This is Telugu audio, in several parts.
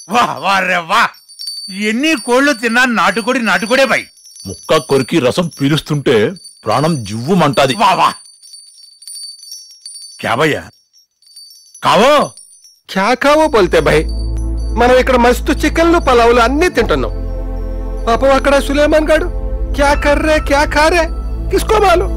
వా వారే వా ఎన్ని కోళ్ళు తిన్నా నాటుకోడి నాటుకోడే బై ముక్క కొరికి రసం పీలుస్తుంటే ప్రాణం జివ్వుమంటాది వా వా క్యా భయ్యా కావో క్యా కావో బోల్తే భాయ్ మనం ఇక్కడ మస్తు చికెన్లు పలావులు అన్ని తింటున్నాం పాపం అక్కడ సులేమాన్ గాడు క్యా కర్రే క్యా ఖారే కిస్కో మాలు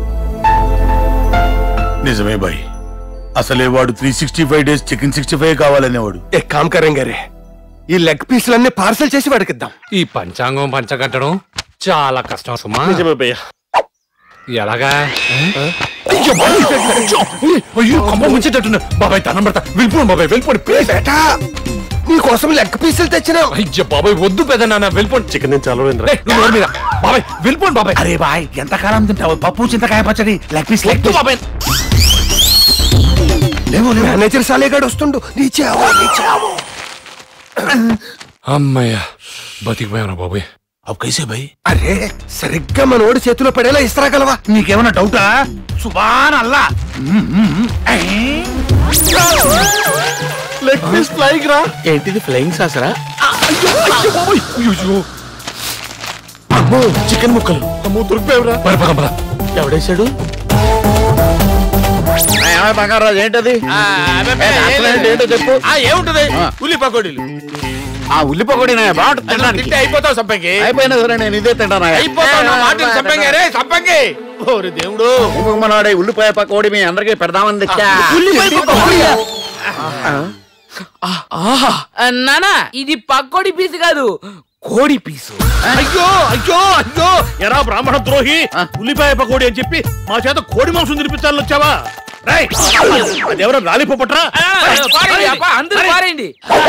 నిజమే బాయ్ అసలే వాడు three sixty five days chicken sixty five కావాలనేవాడు ఏ కామ్ కరేంగే రే ఈ లెగ్ పీసులన్నీ పార్సల్ చేసి వాడికిద్దాం ఈ పంచాంగం పంచగట్టడం చాలా కష్టం సుమా నిజమే భయ్యా ఎలాగా అయ్యో బాబాయ్, అయ్యో, అయ్యో కమ్మ ముంచేటట్టున్నా బాబాయ్ తనం పెడతా వెళ్ళిపోండి బాబాయ్ వెళ్ళిపోండి ప్లీజ్ బేటా నీకోసం లెగ్ పీసులు తెచ్చినాం అయ్యో బాబాయ్ వద్దు పెద్ద నాన్న వెళ్ళిపోండి చికెన్ నేను చాలా ఏయ్, నువ్వు నోరు మీద. బాబాయ్ వెళ్ళిపోండి బాబాయ్ అరే బాయ్ ఎంతకాలం తింటావు పప్పు చింతకాయ పచ్చడి లెగ్ పీస్ లెగ్ వద్దు బాబాయ్ లేవు లేవు మేనేజర్ సాలేగాడు వస్తుండు నీచే ఆవో నీచే ఆవో అమ్మయ్యా బతికిపోయాను బాబాయ్ अब कैसे भाई అరే సరిగ్గా మనోడి చేతిలో పడేలా ఇస్తారాగలవా నీకేమన్నా డౌటా సుబాన్ అల్లా లెగ్ పీస్ ఫ్లైంగ్ రా ఏంటిది ఫ్లయింగ్ సాసరా అమ్మో చికెన్ ముక్కలు అమ్మో దొరికిపోయావురా పద పద ఎవడేశాడు బంగారాజు ఏంటది ఏంటో చెప్పు ఏముంటది ఆ. ఉల్లి పకోడీలు ఆ ఉల్లి పకోడీనా బాగుంటుంది తినడానికి. తింటే అయిపోతావు సంపంగి అయిపోయినా సరే నేను ఇదే తింటాను అయిపోతావు నా మాటలు సంపంగి రే సంపంగి ఓరి దేవుడు మనవాడే ఉల్లిపాయ పకోడీ మీ అందరికీ పెడదామని తెచ్చా నానా ఇది పక్కోడి పీసు కాదు కోడి పీసు అయ్యో అయ్యో అయ్యో ఎరా బ్రాహ్మణ ద్రోహి ఉల్లిపాయ పకోడీ అని చెప్పి మా చేత కోడి మాంసం తినిపించాలని వచ్చావా రై అదెవరో లాలిపోపట్రా ఆ, పారేయండి, అప్ప, అందరూ పారేయండి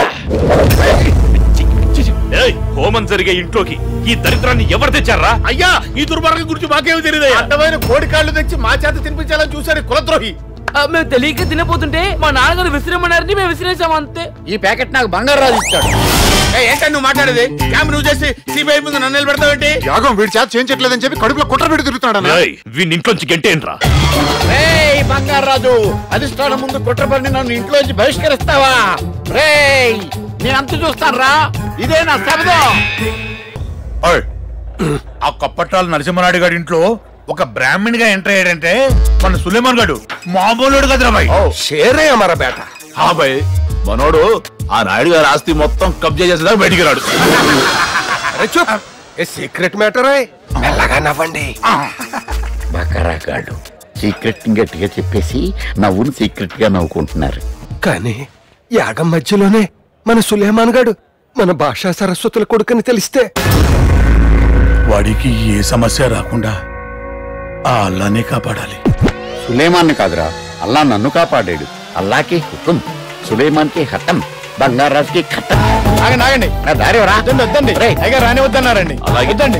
ఏయ్, హోమం జరిగే ఇంట్లోకి ఈ దరిద్రాన్ని ఎవరు తెచ్చారా అయ్యా ఈ దుర్మార్గం గురించి మాకేమి తెలియదు అడ్డమైన కోడి కాళ్ళు తెచ్చి మా చేత తినిపించాలని చూశారు కులద్రోహి ఆ, మేము తెలియక తినపోతుంటే మా నాన్నగారు విసిరమన్నారని మేము విసిరేసాం అంతే ఈ ప్యాకెట్ నాకు బంగారాజు ఇచ్చాడు ఏంటని నువ్వు మాట్లాడేది క్యామ్ నువ్వు చేసి సిబిఐ ముందు నన్ను నిలబెడతావేంటి యాగం వీడి చేత చేయించట్లేదని చెప్పి కడుపులో కుట్ర పెట్టి తిరుగుతున్నాడు వీడి ఇంట్లోంచి గంటేంట్రా రేయ్ బంగారాజు అధిష్టానం ముందు కుట్రపడి నన్ను ఇంట్లోంచి బహిష్కరిస్తావా రేయ్ నేను అంత చూస్తాను రా ఇదే నా శబ్దం ఓయ్, ఆ కప్పట్టాల నరసింహనాయుడు గారి ఇంట్లో ఒక బ్రాహ్మణ్ గా ఎంటర్ అయ్యాడంటే మన సులేమాన్ గాడు మామూలుడు కదరా బాయ్ షేరే అమరా బేటా బాయ్ మనోడు ఆ నాయుడు గారి ఆస్తి మొత్తం కబ్జా చేసేదాకా బయటికి రాడు అరే చూప్ ఏ సీక్రెట్ మ్యాటర్ మెల్లగా నవ్వండి బకరాగాళ్ళు సీక్రెట్ గట్టిగా చెప్పేసి నవ్వును సీక్రెట్ గా నవ్వుకుంటున్నారు కానీ యాగం మధ్యలోనే మన సులేమాన్ గాడు మన భాషా సరస్వతుల కొడుకని తెలిస్తే వాడికి ఏ సమస్య రాకుండా ఆ అల్లానే కాపాడాలి సులేమాన్ని కాదురా అల్లా నన్ను కాపాడాడు అల్లాకి హుకుం సులేమాన్ కి హతం బంగారాజుకి ఖతం ఆగండి ఆగండి నా దారి ఎవరా? వద్దండి వద్దండి రేయ్. పైగా రాని వద్దన్నారండి అలాగే వద్దండి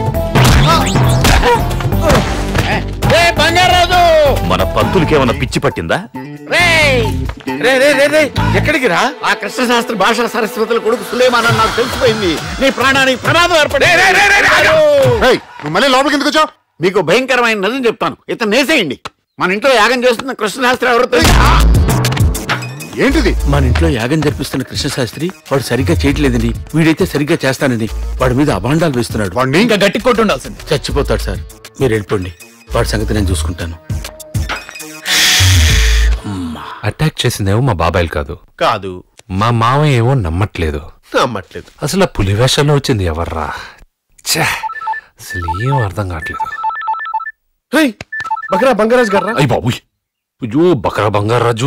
రే బంగారాజు మన పంతులకి ఏమన్నా పిచ్చి పట్టిందా రేయ్ రే రే రే రే ఎక్కడికి రా ఆ కృష్ణశాస్త్రి భాషా సరస్వతుల కొడుకు సులేమాన్ అని నాకు తెలిసిపోయింది నీ ప్రాణానికి ప్రమాదం ఏర్పడి నువ్వు మళ్ళీ లోపలికి ఎందుకు వచ్చావు మీకు భయంకరమైన నిజం చెప్తాను ఇతను నేసేయండి మన ఇంట్లో యాగం చేస్తున్న కృష్ణశాస్త్రి ఎవరు తెలుసా? ఏంటిది మన ఇంట్లో యాగం జరిపిస్తున్న కృష్ణశాస్త్రి వాడు సరిగ్గా చేయట్లేదని వీడైతే సరిగ్గా చేస్తానని వాడి మీద అభాండాలు వేస్తున్నాడు వాడిని ఇంకా గట్టి కొట్టి ఉండాల్సింది చచ్చిపోతాడు సార్ మీరు వెళ్ళిపోండి వాడి సంగతి నేను చూసుకుంటాను అటాక్ చేసిందేమో మా బాబాయిలు కాదు కాదు మా మామయ్య ఏమో నమ్మట్లేదు నమ్మట్లేదు అసలు ఆ పులి వేషంలో వచ్చింది ఎవర్రా ఛే, అసలు ఏం అర్థం కావట్లేదు బకరా బంగారాజ్ గారా అయ్యి బాబుయ్ అయ్యో బకరా బంగారాజు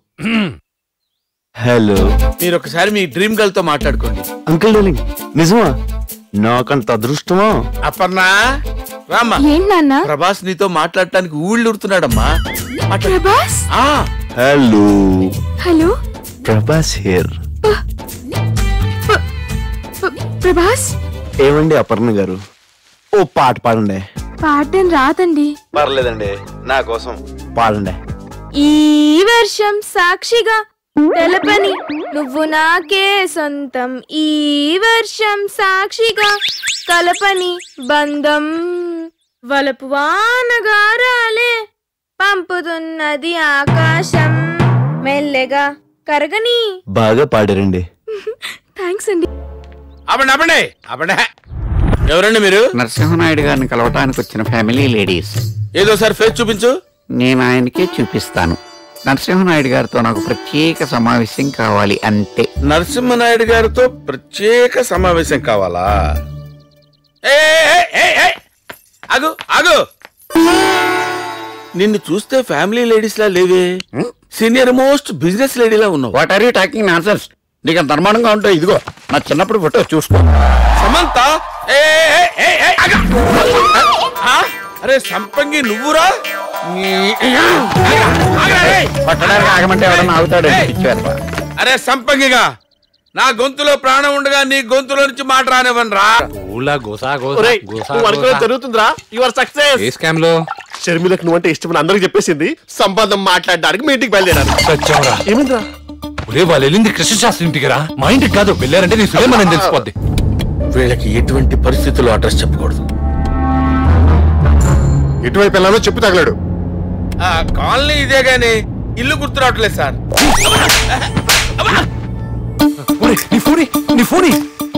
హలో మీరు ఒకసారి మీ డ్రీమ్ గర్ల్ తో మాట్లాడుకోండి అంకుల్ డార్లింగ్ నిజమా నాకంత అదృష్టమా అపర్ణ రామ్మా ఏంటి నాన్న ప్రభాస్ నీతో మాట్లాడటానికి ఊళ్ళుడుతున్నాడమ్మా ప్రభాస్ ఆ హలో హలో ప్రభాస్ హియర్ ప్ర- ప్రభాస్ ఏమండి అపర్ణ గారు ఓ పాట పాడండి పాడడం రాదండి పర్లేదండి నా కోసం పాడండి ఈ వర్షం సాక్షిగా తెలపని నువ్వు నాకే సొంతం ఈ వర్షం సాక్షిగా కలపని బంధం వలపు వానగారాలే పంపుతున్నది ఆకాశం మెల్లగా కరగని బాగా పాడారండి థ్యాంక్స్ అండి అవ్వండి అవ్వండి అవ్వండి ఎవరండి మీరు నరసింహనాయుడు గారిని కలవటానికి వచ్చిన ఫ్యామిలీ లేడీస్ ఏదో సార్ ఫేస్ చూపించు నేను ఆయనకే చూపిస్తాను నరసింహనాయుడు గారితో నాకు ప్రత్యేక సమావేశం కావాలి అంతే నరసింహనాయుడు గారితో ప్రత్యేక సమావేశం కావాలా ఏ, ఏ, ఏ, ఏ, ఏ! ఆగు ఆగు నిన్ను చూస్తే ఫ్యామిలీ లేడీస్ లా లేవే సీనియర్ మోస్ట్ బిజినెస్ లేడీలా ఉన్నావు what are you talking nonsense నీకు అంత అనుమానంగా ఉంటే ఇదిగో నా చిన్నప్పుడు ఫోటో చూసుకో సమంత ఏ, ఏ, ఏ, ఏ, ఆగు! ఆ? అరే సంపంగి నువ్వురా నీ- ఆగురా, రేయ్! పట్టడానికి ఆగమంటే ఎవడన్నా ఆగుతాడు ఏయ్! ఇచ్చారు అరే సంపంగిగా నా గొంతులో ప్రాణం ఉండగా నీ గొంతులో నుంచి మాట రానివ్వను రా ఊళ్ళ గోసా గోసా ఒరేయ్, గోసా నువ్వు అనుకున్నది గోసా. జరుగుతుందిరా యువర్ సక్సెస్ ఏ స్కామ్ లో షర్మిలకు నువ్వంటే ఇష్టమని అందరికి చెప్పేసింది సంబంధం మాట్లాడడానికి మీ ఇంటికి బయలుదేరాను సత్యంరా ఏమిందిరా ఒరే వాళ్ళు వెళ్ళింది కృష్ణశాస్త్రి ఇంటికి రా మా ఇంటికి కాదు వెళ్ళారంటే నీ సులేమని తెలిసిపోద్ది వీళ్ళకి ఎటువంటి పరిస్థితుల్లో అడ్రస్ చెప్పకూడదు ఎటువైపు వెళ్ళాలో చెప్పు తగలాడు ఆ కాలనీ ఇదే గాని ఇల్లు గుర్తు రావట్లేదు సార్ ఒరే నీ ఫోని నీ ఫోని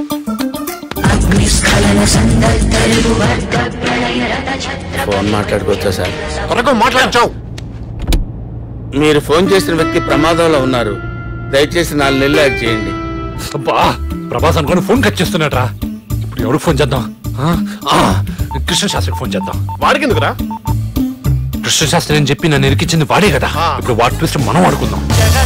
ఫోన్ మాట్లాడుకోవచ్చా సార్ త్వరగా మాట్లాడించావు మీరు ఫోన్ చేసిన వ్యక్తి ప్రమాదంలో ఉన్నారు దయచేసి నాలుగు నెలలు యాడ్ చేయండి అబ్బా ప్రభాస్ అనుకుని ఫోన్ కట్ చేస్తున్నాడ్రా ఇప్పుడు ఎవరికి ఫోన్ చేద్దాం ఆ? ఆ, కృష్ణశాస్త్రికి ఫోన్ చేద్దాం వాడికి ఎందుకురా కృష్ణశాస్త్రి అని చెప్పి నన్ను ఇరికించింది వాడే కదా ఇప్పుడు వాటి ట్విస్ట్ మనం ఆడుకుందాం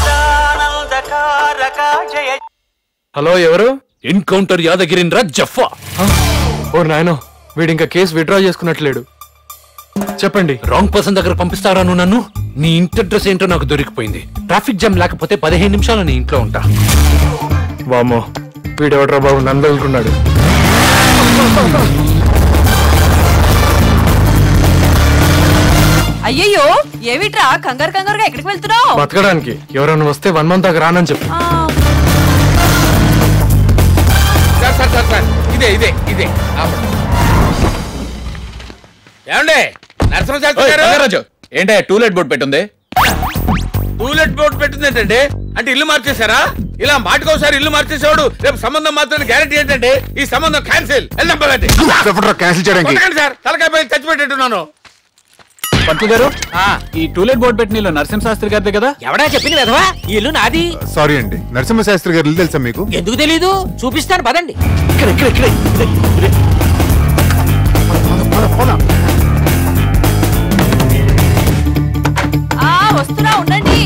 హలో ఎవరు ఎన్కౌంటర్ యాదగిరిన్రా జఫా ఓ నాయనో వీడు ఇంకా కేసు విత్డ్రా చేసుకున్నట్లేడు చెప్పండి రాంగ్ పర్సన్ దగ్గర పంపిస్తారా నువ్వు నన్ను నీ ఇంటి అడ్రస్ ఏంటో నాకు దొరికిపోయింది ట్రాఫిక్ జామ్ లేకపోతే పదిహేను నిమిషాలు నీ ఇంట్లో ఉంటా వామ్మో వీడెవడ్రా బాబు నన్ను వదులుకున్నాడు అయ్యయ్యో ఏమిట్రా కంగారు కంగారుగా ఎక్కడికి వెళ్తున్నావు బతకడానికి ఎవరైనా వస్తే వన్ మంత్ దాకా రానని చెప్పు సార్ సార్ సార్ సార్ ఇదే ఇదే ఇదే ఆపండి. ఏమండి నరసింహశాస్త్రి గారు ఏంటే టూలెట్ బోర్డు పెట్టుంది టూలెట్ బోర్డు పెట్టింది ఏంటంటే అంటే ఇల్లు మార్చేశారా ఇలా మాటకోసారి ఇల్లు మార్చేసేవాడు రేపు సంబంధం మాత్రం గ్యారంటీ ఏంటంటే ఈ సంబంధం క్యాన్సిల్ వెళ్దాం పదండి క్యాన్సిల్ చేయడానికి కొట్టకండి సార్ తలకాయ పై చచ్చిపెట్టేట్టున్నాను పంతులు గారు ఈ టూలెట్ బోర్డు పెట్టిన ఇల్లు నరసింహశాస్త్రి గారిదే కదా ఎవడా చెప్పింది వెధవా ఈ ఇల్లు నాది సారీ అండి నరసింహశాస్త్రి గారు ఇల్లు తెలుసా మీకు ఎందుకు తెలీదు చూపిస్తాను పదండి ఇక్కడ ఇక్కడ ఇక్కడ ఇదే, ఇదే. ఆ వస్తున్నా ఉండండి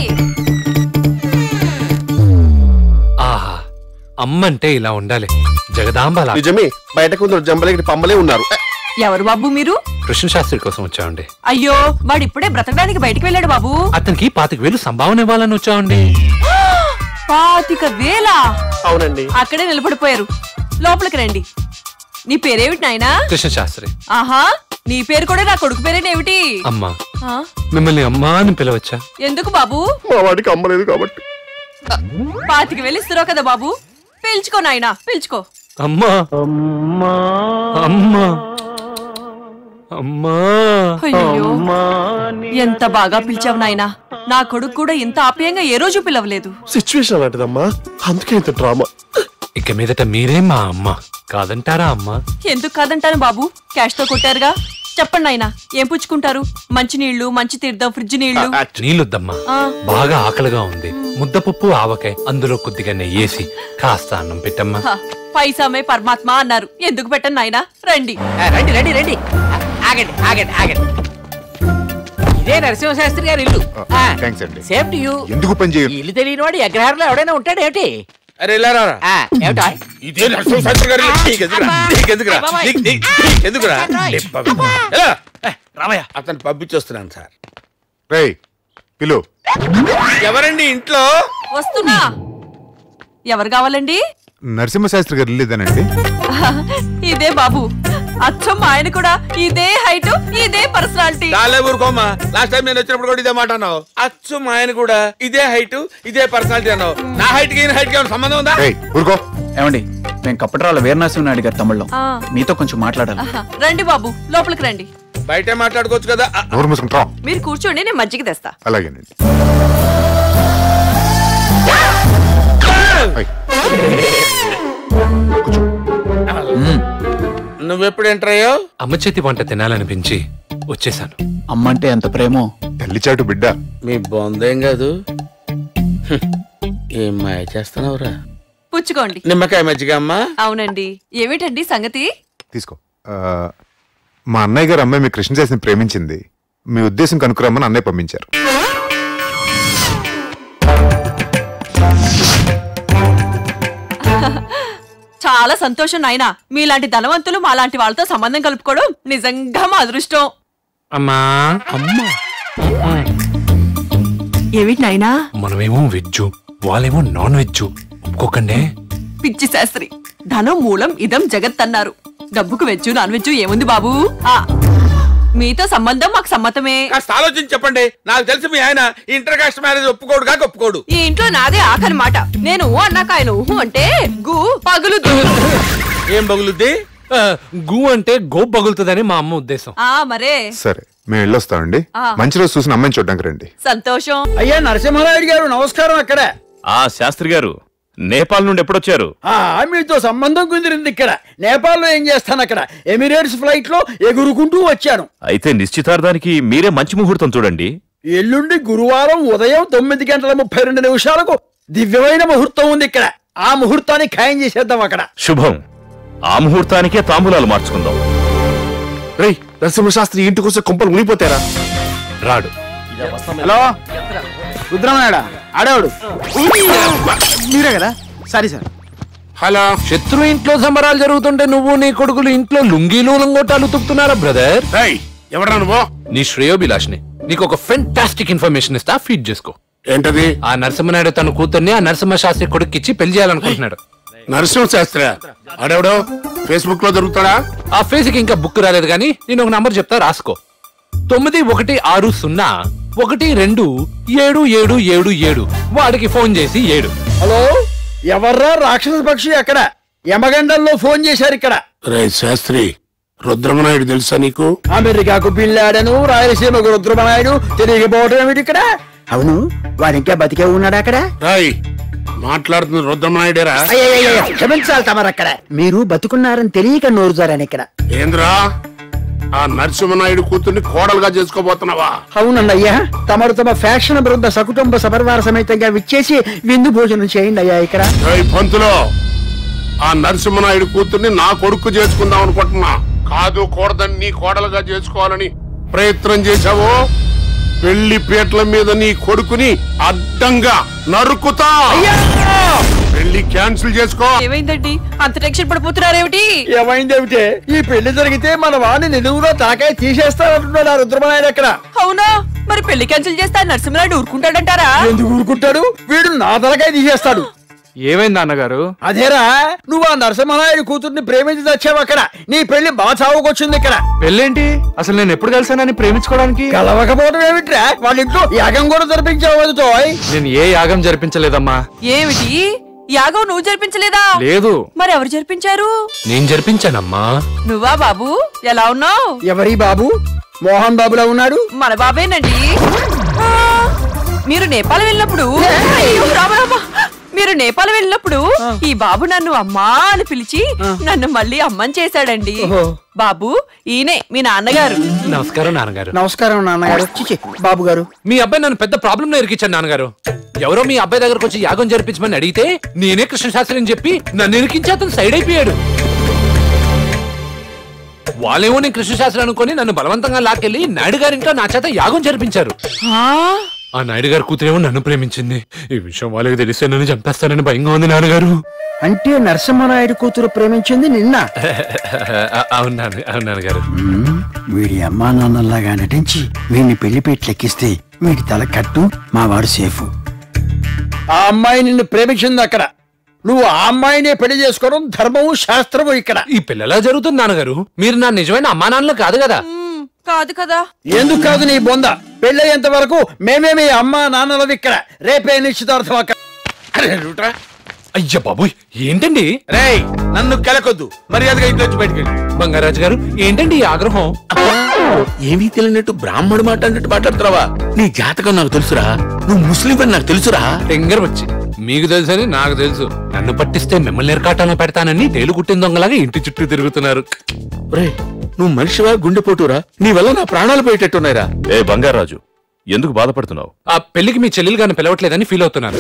ఆహా అమ్మంటే ఇలా ఉండాలి జగదాంబలా నిజమే బయట కొందరు జంబలకి పంబలే ఉన్నారు ఎవరు బాబు మీరు కృష్ణశాస్త్రి కోసం వచ్చామండి అయ్యో వాడు ఇప్పుడే బ్రతకడానికి బయటికి వెళ్ళాడు బాబు అతనికి పాతిక వేలు సంభావన ఇవ్వాలని వచ్చామండి పాతిక వేల అవునండి అక్కడే నిలబడిపోయారు లోపలికి రండి నీ పేరేమిటి నాయనా కృష్ణశాస్త్రి ఆహా నీ పేరు కూడా నా కొడుకు పేరేనేమిటి అమ్మా ఆ, మిమ్మల్ని అమ్మా అని పిలవచ్చా ఎందుకు బాబు మా వాడికి అమ్మలేదు కాబట్టి పాతిక వేలు ఇస్తున్నావు కదా బాబు పిలుచుకో నాయనా పిలుచుకో అమ్మా అమ్మా అమ్మా అమ్మా అయ్యో ఎంత బాగా పిలిచావు నాయనా నా కొడుకు కూడా ఇంత ఆప్యాయంగా ఏ రోజు పిలవలేదు సిచ్యువేషన్ అలాంటిదమ్మా అందుకే ఇంత డ్రామా ఇక మీదట మీరే మా అమ్మ కాదంటారా అమ్మా ఎందుకు కాదంటాను బాబు క్యాష్ తో కొట్టారుగా చెప్పండి నాయనా ఏం పుచ్చుకుంటారు మంచి నీళ్లు మంచి తీర్థం ఫ్రిడ్జ్ నీళ్లు నీళ్ళొద్దమ్మా ఆ. బాగా ఆకలిగా ఉంది ముద్దపప్పు ఆవకాయ అందులో కొద్దిగా నెయ్యేసి కాస్త అన్నం పెట్టమ్మా హ, పైసామే పరమాత్మ అన్నారు ఎందుకు పెట్టను నాయనా రండి ఆ, రండి రండి రండి ఆ, ఆగండి ఆగండి ఆగండి ఇదే నరసింహశాస్త్రి గారి ఇల్లు థ్యాంక్స్ అండి సేమ్ టు యూ ఎందుకు పని చేయరు ఇల్లు తెలియని వాడు అగ్రహారంలో ఎవడైనా ఉంటాడు ఏమిటి అరే ఇలా రారా ఆ, ఏమిటా ఇదే నరసింహశాస్త్రి గారి ఇల్లు. నీకెందుకురా? నీకెందుకురా? నీకు- నీకు- నీకెందుకురా? లేప్పా. ఎలా? రామయ్య అతను పంపించొస్తున్నాను సార్ రేయ్ పిలు ఎవరండి ఇంట్లో వస్తున్నా ఎవరు కావాలండి నరసింహశాస్త్రి గారు ఇల్లు ఇదేనండి ఇదే బాబు అచ్చం మా ఆయన కూడా ఇదే హైట్ ఇదే పర్సనాలిటీ చాలే ఊరుకోమా లాస్ట్ టైం నేను వచ్చినప్పుడు కూడా ఇదే మాట అన్నావు అచ్చు మా ఆయన కూడా ఇదే హైట్ ఇదే పర్సనాలిటీ అన్నావు నా హైట్ కి హైట్ కి ఏమైనా సంబంధం ఉందా రేయ్ ఊరుకో ఏమండి మేము కప్పట్రాల వీరనరసింహ నాయుడు గారి తమిళం ఆ. మీతో కొంచెం మాట్లాడాలి ఆహా, రండి బాబు లోపలికి రండి బయటే మాట్లాడుకోవచ్చు కదా ఆ, నోరు మూసుకుంటా మీరు కూర్చోండి నేను మజ్జిగ తెస్తా అలాగేనండి ఏయ్. కూర్చో. నువ్వెప్పుడు ఎంటర్ అయ్యావు అమ్మ చేతి వంట తినాలనిపించి వచ్చేసాను అమ్మంటే ఎంత ప్రేమో తల్లిచాటు బిడ్డ మీ బొందేం కాదు హ్మ్. ఏం మాయ చేస్తున్నావురా పుచ్చుకోండి నిమ్మకాయ మజ్జిగ అమ్మా అవునండి ఏమిటండి సంగతి తీసుకో ఆ, మా అన్నయ్య గారు అమ్మాయి మీ కృష్ణశాస్త్రిని ప్రేమించింది మీ ఉద్దేశం కనుక్కురమ్మని అన్నయ్య పంపించారు చాలా సంతోషం నాయనా మీలాంటి ధనవంతులు మాలాంటి వాళ్ళతో సంబంధం కలుపుకోవడం నిజంగా మా అదృష్టం అమ్మా అమ్మా ఏమిటి నాయనా మనమేమో వెజ్ వాళ్ళేమో నాన్ వెజ్ ఒప్పుకోకండి పిచ్చి శాస్త్రి ధనం మూలం ఇదం జగత్ అన్నారు డబ్బుకు వెజ్జు నాన్ వెజ్జు ఏముంది బాబు ఆ మీతో సంబంధం మాకు సమ్మతమే కాస్త ఆలోచించి చెప్పండి నాకు తెలిసి మీ ఆయన ఇంటర్ కాస్ట్ మ్యారేజ్ ఒప్పుకోడు కాక ఒప్పుకోడు ఈ ఇంట్లో నాదే ఆఖరి మాట నేను ఊ అన్నాక ఆయన ఊహు అంటే గు పగులు ఏం బగులుద్ది గు అంటే గో పగులుతుందని మా అమ్మ ఉద్దేశం ఆ మరే సరే మేము వెళ్ళొస్తామండి ఆ. మంచి రోజు చూసిన అమ్మాయిని చూడడానికి రండి సంతోషం అయ్యా నరసింహారాయుడు గారు నమస్కారం అక్కడ ఆ శాస్త్రి గారు నేపాల్ నుండి ఎప్పుడొచ్చారు ఆ, మీతో సంబంధం కుదిరింది ఇక్కడ నేపాల్లో ఏం చేస్తాను అక్కడ ఎమిరేట్స్ ఫ్లైట్ లో ఎగురుకుంటూ వచ్చాను అయితే నిశ్చితార్థానికి మీరే మంచి ముహూర్తం చూడండి ఎల్లుండి గురువారం ఉదయం తొమ్మిది గంటల ముప్పై రెండు నిమిషాలకు దివ్యమైన ముహూర్తం ఉంది ఇక్కడ ఆ ముహూర్తాన్ని ఖాయం చేసేద్దాం అక్కడ శుభం ఆ ముహూర్తానికే తాంబూలాలు మార్చుకుందాం రేయ్ నరసింహశాస్త్రి ఇంటికి వస్తే కొంపలు మునిగిపోతారా రాడు హలో రుద్రమనాయుడా ఆడేవాడు మీరే కదా సరే సార్ హలో శత్రు ఇంట్లో సంబరాలు జరుగుతుంటే నువ్వు నీ కొడుకులు ఇంట్లో లుంగీలు లంగోటాలు తుక్కుతున్నారా బ్రదర్ ఎవరా నువ్వు నీ శ్రేయోభిలాష్ని నీకు ఒక ఫెంటాస్టిక్ ఇన్ఫర్మేషన్ ఇస్తా ఫీడ్ చేసుకో ఏంటది ఆ నరసింహనాయుడు తన కూతుర్ని ఆ నరసింహ శాస్త్రి కొడుక్కిచ్చి పెళ్లి చేయాలనుకుంటున్నాడు నరసింహ శాస్త్రి ఆడెవడో ఫేస్బుక్ లో దొరుకుతాడా ఆ ఫేస్ కి ఇంకా బుక్ రాలేదు కానీ నేను ఒక నంబర్ చెప్తా రాసుకో తొమ్మిది ఒకటి ఆరు సున్నా ఒకటి రెండు ఏడు ఏడు ఏడు ఏడు వాడికి ఫోన్ చేసి ఏడు హలో ఎవర్రా రాక్షస పక్షి అక్కడ యమగండంలో ఫోన్ చేశారు ఇక్కడ రే శాస్త్రి రుద్రమనాయుడు తెలుసా నీకు అమెరికాకు పిల్లాడను రాయలసీమకు రుద్రమనాయుడు తిరిగిపోవటం ఏమిటి ఇక్కడ అవును వాడు ఇంకా బతికే ఉన్నాడు అక్కడ రాయ్ మాట్లాడుతున్న రుద్రమనాయుడేరా అయ్యయ్యయ్య, క్షమించాలి తమరు అక్కడ మీరు బతుకున్నారని తెలియక నోరుజారని ఇక్కడ ఏంద్రా ఆ నరసింహనాయుడు కూతుర్ని కోడలుగా చేసుకోబోతున్నావా అవునండి అయ్యా తమరు తమ ఫ్యాషన్ బృంద సకుటుంబ సపరివార సమేతంగా విచ్చేసి విందు భోజనం చేయండి అయ్యా ఇక్కడ ఏయ్ పంతులో ఆ నరసింహనాయుడు కూతుర్ని నా కొడుకు చేసుకుందాం అనుకుంటున్నా కాదు కూడదని నీ కోడలుగా చేసుకోవాలని ప్రయత్నం చేశావో పెళ్లి పీటల మీద నీ కొడుకుని అడ్డంగా నరుకుతా పెళ్లి క్యాన్సిల్ చేసుకో ఏమైందండి అంత టెన్షన్ పడిపోతున్నారేమిటి ఏమైందేమిటే ఈ పెళ్లి జరిగితే మన వాడిని నిలువుగా తలకాయ తీసేస్తానంటున్నాడు ఆ రుద్రమనాయుడు అక్కడ అవునా మరి పెళ్లి క్యాన్సిల్ చేస్తే ఆ నరసింహనాయుడు ఊరుకుంటాడంటారా ఎందుకు ఊరుకుంటాడు వీడు నా తలకాయ తీసేస్తాడు ఏమైంది అన్నగారు అదేరా నువ్వు ఆ నరసింహనాయుడు కూతుర్ని ప్రేమించి తెచ్చావు అక్కడ నీ పెళ్లి బాగా చావుకొచ్చింది ఇక్కడ పెళ్ళేంటి అసలు నేను ఎప్పుడు కలిసానని ప్రేమించుకోవడానికి కలవకపోవడం ఏమిట్రా వాళ్ళ ఇంట్లో యాగం కూడా జరిపించావు తోయ్ నేను ఏ యాగం జరిపించలేదమ్మా ఏమిటి యాగం నువ్వు జరిపించలేదా లేదు మరి ఎవరు జరిపించారు నేను జరిపించానమ్మా నువ్వా బాబు ఎలా ఉన్నావు ఎవరి బాబు మోహన్ బాబులా ఉన్నాడు మన బాబేనండి ఆ, మీరు నేపాల్ వెళ్ళినప్పుడు అయ్యో, రామ, రామ. మీరు నేపాల్ వెళ్ళినప్పుడు ఈ బాబు నన్ను అమ్మా అని పిలిచి నన్ను మళ్ళీ అమ్మని చేశాడండి బాబు ఈయనే మీ నాన్నగారు నమస్కారం నాన్నగారు నమస్కారం నాన్నగారు చిచి బాబు గారు మీ అబ్బాయి నన్ను పెద్ద ప్రాబ్లం లో ఇరికిచ్చాడు నాన్నగారు ఎవరో మీ అబ్బాయి దగ్గరకు వచ్చి యాగం జరిపించమని అడిగితే నేనే కృష్ణశాస్త్రి అని చెప్పి నన్ను ఇరికించి అతను సైడ్ అయిపోయాడు వాళ్ళేమో నేను కృష్ణశాస్త్రి అనుకొని నన్ను బలవంతంగా లాక్కెళ్లి నాయుడు గారింట్లో నా చేత యాగం జరిపించారు ఆ నాయుడు గారి కూతురేమో నన్ను ప్రేమించింది ఈ విషయం వాళ్ళకి తెలిస్తే నన్ను చంపేస్తానని భయంగా ఉంది నాన్నగారు అంటే నరసింహనాయుడు కూతురు ప్రేమించింది నిన్న అవును నాన్న అవును నాన్నగారు వీడి అమ్మా నాన్నలాగా నటించి వీడిని పెళ్లిపేట్లెక్కిస్తే వీడి తల కట్టు మా వాడు సేఫ్ ఆ అమ్మాయి నిన్ను ప్రేమించింది అక్కడ నువ్వు ఆ అమ్మాయినే పెళ్లి చేసుకోవడం ధర్మము శాస్త్రము ఇక్కడ ఈ పిల్లలా జరుగుతుంది నాన్నగారు మీరు నా నిజమైన అమ్మా నాన్నలు కాదు కదా కాదు కదా ఎందుకు కాదు నీ బొంద పెళ్ళయ్యేంత వరకు మేమే మీ అమ్మా నాన్నలవి ఇక్కడ రేపే నిశ్చితార్థం అక్కడ అయ్యా బాబోయ్ ఏంటండి రేయ్ నన్ను కెలకొద్దు మర్యాదగా ఇంట్లో వచ్చి బయటికి వెళ్ళి బంగారాజు గారు ఏంటండి ఈ ఆగ్రహం ఏమీ తెలియనట్టు బ్రాహ్మడు మాట అన్నట్టు మాట్లాడుతున్నావా నీ జాతకం నాకు తెలుసురా నువ్వు ముస్లిం అని నాకు తెలుసురా టెంగర్ వచ్చి మీకు తెలుసని నాకు తెలుసు నన్ను పట్టిస్తే మిమ్మల్ని ఎరకాటంలో పెడతానని తేలు కుట్టిన దొంగలాగా ఇంటి చుట్టూ తిరుగుతున్నారు రే నువ్వు మనిషివా గుండెపోటురా నీ వల్ల నా ప్రాణాలు పోయేటట్టున్నాయిరా ఏ బంగారాజు ఎందుకు బాధపడుతున్నావు ఆ పెళ్లికి మీ చెల్లెలు గారిని పిలవట్లేదని ఫీల్ అవుతున్నాను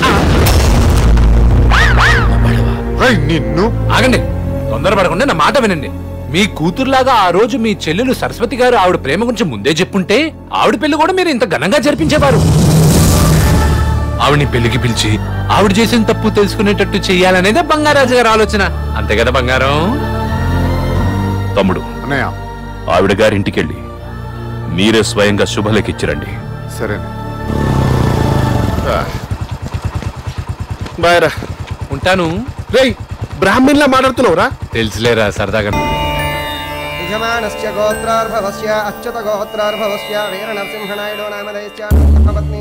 నిన్ను ఆగండి తొందరపడకుండా నా మాట వినండి మీ కూతురులాగా ఆ రోజు మీ చెల్లెలు సరస్వతి గారు ఆవిడ ప్రేమ గురించి ముందే చెప్పుంటే ఆవిడ పెళ్లి కూడా మీరు ఇంత ఘనంగా జరిపించేవారు ఆవిడ్ని పెళ్లికి పిలిచి ఆవిడ చేసిన తప్పు తెలుసుకునేటట్టు చెయ్యాలనేదే బంగారాజు గారి ఆలోచన అంతే కదా బంగారం తమ్ముడు అన్నయ్య ఆవిడ గారింటికెళ్ళి మీరే స్వయంగా శుభలేఖిచ్చిరండి సరే బాయరా ఉంటాను రేయ్ బ్రాహ్మణ్లా మాట్లాడుతున్నావురా తెలుసులేరా సరదాగా యజమానస్య గోత్రార్భవస్య అచ్యుత గోత్రార్భవస్య వీర నరసింహనాయుడు నామధేశ్య పత్ని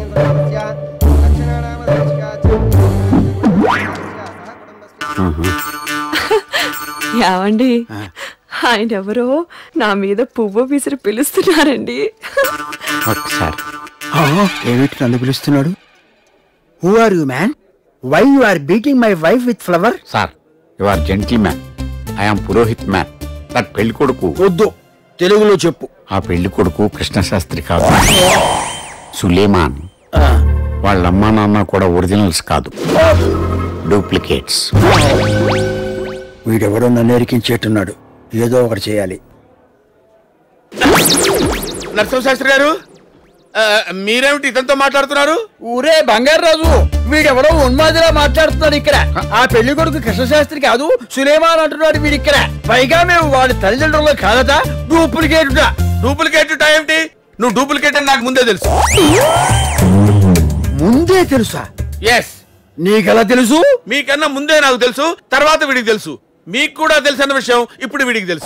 ఏమండి ఆయన ఎవరో నా మీద పువ్వు విసిరి పిలుస్తున్నారండి ఒకసారి ఏమిటి నన్ను పిలుస్తున్నాడు who are you man why you are beating my wife with flower sir you are gentleman I'm purohit man that పెళ్లి కొడుకు వద్దు తెలుగులో చెప్పు ఆ పెళ్లి కొడుకు కృష్ణశాస్త్రి కాదు సులేమాన్ వాళ్ళ అమ్మా నాన్న కూడా ఒరిజినల్స్ కాదు డూప్లికేట్స్ వీడెవడో నన్ను ఎరికించేట్టున్నాడు ఏదో ఒకటి చేయాలి నరసింహశాస్త్రి గారు ఆ, మీరేమిటి ఇతనితో మాట్లాడుతున్నారు ఊరే బంగారు రాజు వీడెవడో ఉన్మాదిలా మాట్లాడుతున్నాడు ఇక్కడ ఆ పెళ్లి కొడుకు కృష్ణశాస్త్రి కాదు సులేమాన్ అంటున్నాడు వీడి ఇక్కడ పైగా మేము వాడి తల్లిదండ్రులు కాదట డూప్లికేట్ డూప్లికేట్ ఏమిటి నువ్వు డూప్లికేట్ అని నాకు ముందే తెలుసు ముందే తెలుసా ఎస్ నీకెలా తెలుసు మీకన్నా ముందే నాకు తెలుసు తర్వాత వీడికి తెలుసు మీకు కూడా తెలుసు అన్న విషయం ఇప్పుడు వీడికి తెలుసు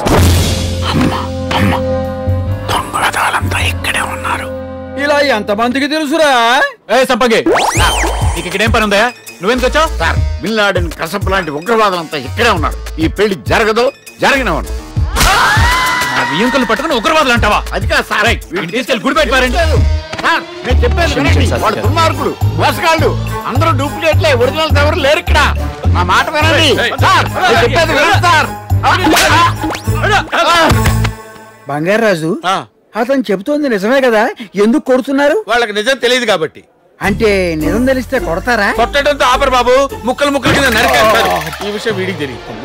దొంగలదాలంతా ఇక్కడే ఉన్నారు ఇలా ఎంతమందికి తెలుసురా ఏ సంపంగి నీకు ఇక్కడేం పని ఉందా నువ్వెందుకు వచ్చావు సార్ బిన్ లాడెన్ కసప్ లాంటి ఉగ్రవాదులంతా ఇక్కడే ఉన్నారు ఈ పెళ్లి జరగదు జరగనివ్వను నా బియ్యంకులు పట్టుకుని ఉగ్రవాదులు అంటావా అది కాదు సార్ వీడిని తీసుకెళ్ళి గుడి పెట్టారండి సార్ నేను చెప్పేది వినండి వాడు దుర్మార్గుడు మోసగాళ్ళు అందరూ డూప్లికేట్లే ఒరిజినల్స్ ఎవరు లేరు ఇక్కడ నా మాట వినండి సార్ నేను చెప్పేది వినండి సార్ బంగారు రాజు అతను చెబుతోంది నిజమే కదా ఎందుకు కొడుతున్నారు వాళ్ళకి నిజం తెలియదు కాబట్టి అంటే నిజం తెలిస్తే కొడతారా కొట్టడంతో ఆపరు బాబు ముక్కలు ముక్కలు కింద నరికేస్తారు ఈ విషయం వీడికి తెలియదు